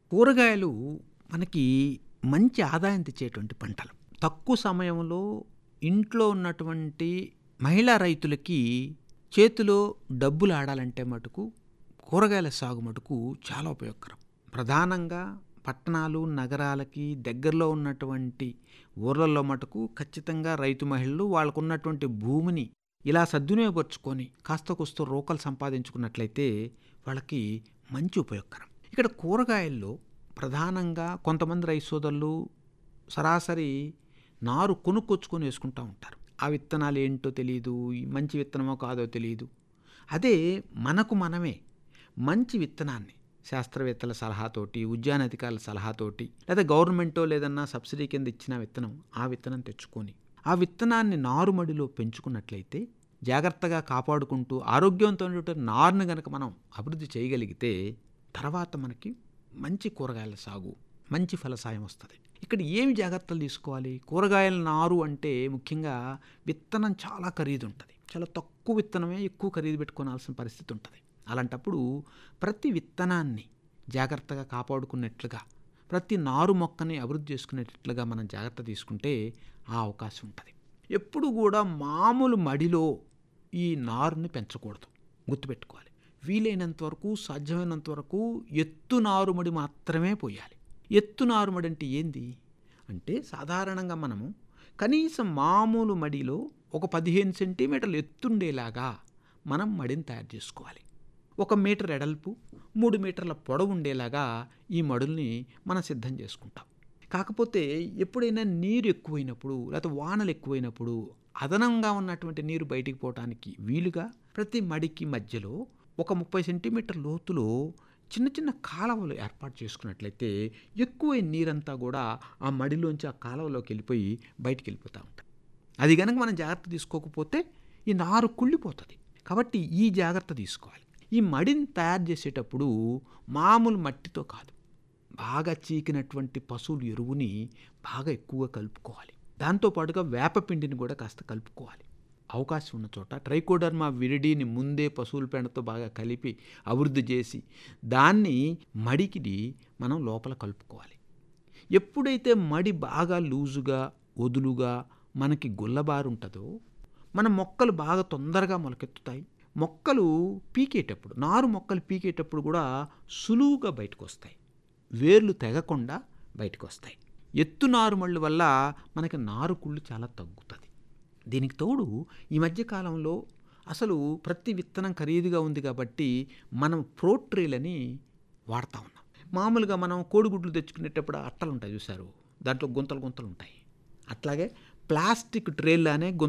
కూరగాయలు మనకి మంచి ఆదాయం తెచ్చేటువంటి పంటలు తక్కువ సమయంలో ఇంట్లో ఉన్నటువంటి మహిళా రైతులకి చేతిలో డబ్బులు ఆడాలంటే మటుకు కూరగాయల సాగు మటుకు చాలా ఉపయోగకరం ప్రధానంగా పట్టణాలు నగరాలకి దగ్గరలో ఉన్నటువంటి ఊర్లలో మటుకు ఖచ్చితంగా రైతు మహిళలు వాళ్ళకున్నటువంటి భూమిని ఇలా సద్వినియోగపరుచుకొని కాస్త కూస్త రూకలు సంపాదించుకున్నట్లయితే వాళ్ళకి మంచి ఉపయోగకరం ఇక్కడ కూరగాయల్లో ప్రధానంగా కొంతమంది రైతు సోదరులు సరాసరి నారు కొనుక్కొచ్చుకొని వేసుకుంటూ ఉంటారు ఆ విత్తనాలు ఏంటో తెలియదు ఈ మంచి విత్తనమో కాదో తెలియదు అదే మనకు మనమే మంచి విత్తనాన్ని శాస్త్రవేత్తల సలహాతోటి ఉద్యాన అధికారుల సలహాతోటి లేదా గవర్నమెంటో లేదన్నా సబ్సిడీ కింద ఇచ్చిన విత్తనం ఆ విత్తనం తెచ్చుకొని ఆ విత్తనాన్ని నారుమడిలో పెంచుకున్నట్లయితే జాగ్రత్తగా కాపాడుకుంటూ ఆరోగ్యవంతమైనటువంటి నారుని గనక మనం అభివృద్ధి చేయగలిగితే తర్వాత మనకి మంచి కూరగాయల సాగు మంచి ఫలసాయం వస్తుంది ఇక్కడ ఏమి జాగ్రత్తలు తీసుకోవాలి కూరగాయల నారు అంటే ముఖ్యంగా విత్తనం చాలా ఖరీదు ఉంటుంది చాలా తక్కువ విత్తనమే ఎక్కువ ఖరీదు పెట్టుకోవాల్సిన పరిస్థితి ఉంటుంది అలాంటప్పుడు ప్రతి విత్తనాన్ని జాగ్రత్తగా కాపాడుకున్నట్లుగా ప్రతి నారు మొక్కని అభివృద్ధి చేసుకునేటట్లుగా మనం జాగ్రత్త తీసుకుంటే ఆ అవకాశం ఉంటుంది ఎప్పుడు కూడా మామూలు మడిలో ఈ నారుని పెంచకూడదు గుర్తుపెట్టుకోవాలి వీలైనంత వరకు సాధ్యమైనంత వరకు ఎత్తు నారుమడి మాత్రమే పోయాలి ఎత్తు నారుమడి అంటే ఏంది అంటే సాధారణంగా మనము కనీసం మామూలు మడిలో ఒక పదిహేను సెంటీమీటర్లు ఎత్తుండేలాగా మనం మడిని తయారు చేసుకోవాలి ఒక మీటర్ ఎడల్పు మూడు మీటర్ల పొడవు ఉండేలాగా ఈ మడుల్ని మనం సిద్ధం చేసుకుంటాం కాకపోతే ఎప్పుడైనా నీరు ఎక్కువైనప్పుడు లేకపోతే వానలు ఎక్కువైనప్పుడు అదనంగా ఉన్నటువంటి నీరు బయటికి పోవటానికి వీలుగా ప్రతి మడికి మధ్యలో ఒక ముప్పై సెంటీమీటర్ లోతులో చిన్న చిన్న కాలువలు ఏర్పాటు చేసుకున్నట్లయితే ఎక్కువ నీరంతా కూడా ఆ మడిలోంచి ఆ కాలువలోకి వెళ్ళిపోయి బయటికి వెళ్ళిపోతూ ఉంటాయి అది కనుక మనం జాగ్రత్త తీసుకోకపోతే ఈ నారు కుళ్ళిపోతుంది కాబట్టి ఈ జాగ్రత్త తీసుకోవాలి ఈ మడిని తయారు చేసేటప్పుడు మామూలు మట్టితో కాదు బాగా చీకినటువంటి పశువుల ఎరువుని బాగా ఎక్కువగా కలుపుకోవాలి దాంతోపాటుగా వేపపిండిని కూడా కాస్త కలుపుకోవాలి అవకాశం ఉన్న చోట ట్రైకోడర్మా విరిడిని ముందే పశువుల పెండతో బాగా కలిపి అభివృద్ధి చేసి దాన్ని మడికిని మనం లోపల కలుపుకోవాలి ఎప్పుడైతే మడి బాగా లూజుగా వదులుగా మనకి గుల్లబారు ఉంటుందో మన మొక్కలు బాగా తొందరగా మొలకెత్తుతాయి మొక్కలు పీకేటప్పుడు నారు మొక్కలు పీకేటప్పుడు కూడా సులువుగా బయటకు వస్తాయి వేర్లు తెగకుండా బయటకు వస్తాయి ఎత్తు నారుమళ్ళ వల్ల మనకి నారు కుళ్ళు చాలా తగ్గుతుంది దీనికి తోడు ఈ మధ్యకాలంలో అసలు ప్రతి విత్తనం ఖరీదుగా ఉంది కాబట్టి మనం ప్రోట్రేలని వాడుతూ ఉన్నాం మామూలుగా మనం కోడిగుడ్లు తెచ్చుకునేటప్పుడు అట్టలు ఉంటాయి చూసారు దాంట్లో గుంతలు గుంతలు ఉంటాయి అట్లాగే ప్లాస్టిక్ ట్రేల్లానే